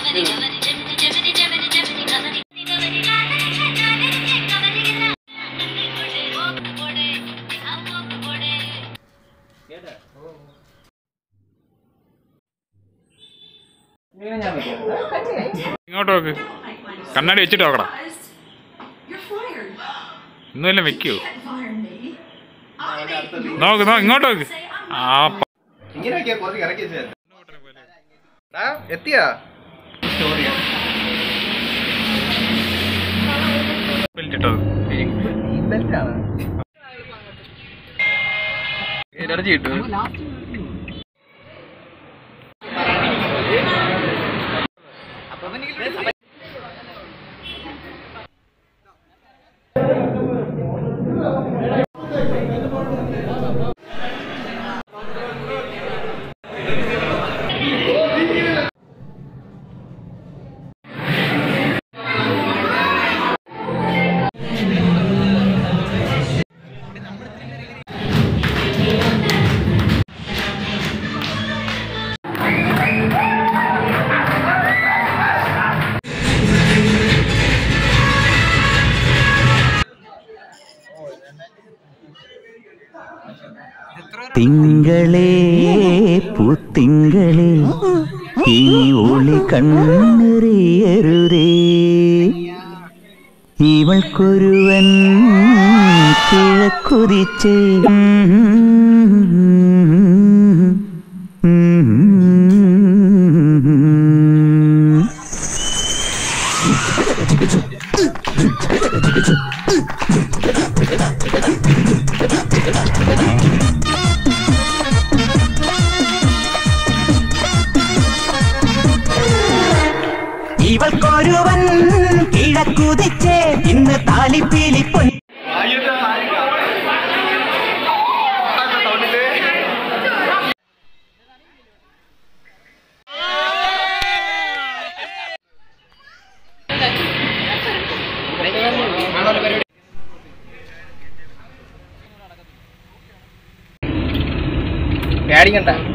ഇങ്ങോട്ട് നോക്ക് കണ്ണാടി വെച്ചിട്ട് നോക്കടാ ഇന്നുമല്ല വെക്കൂ നോക്ക് നോ ഇങ്ങോട്ട് നോക്ക് ആ പ- ഇങ്ങനെയൊക്കെയാ കുറച്ച് ഇറക്കി വെച്ചത് എടാ എത്തിയാ വലിച്ചിട്ടത് ബെൽറ്റാണ് എനർജി കിട്ടും തിങ്കളേ പൂത്തിങ്കളേ ഇനി ഒളി കണ്ണെറിയരുതേ ഇവൾക്കൊരുവൻ കിഴക്കുതിച്ചേ ഇവൾക്കൊരുവൻ കിഴക്കുതിച്ചേ ഇന്ന് താലിപ്പീലി പൊൻ പേടിക്കണ്ട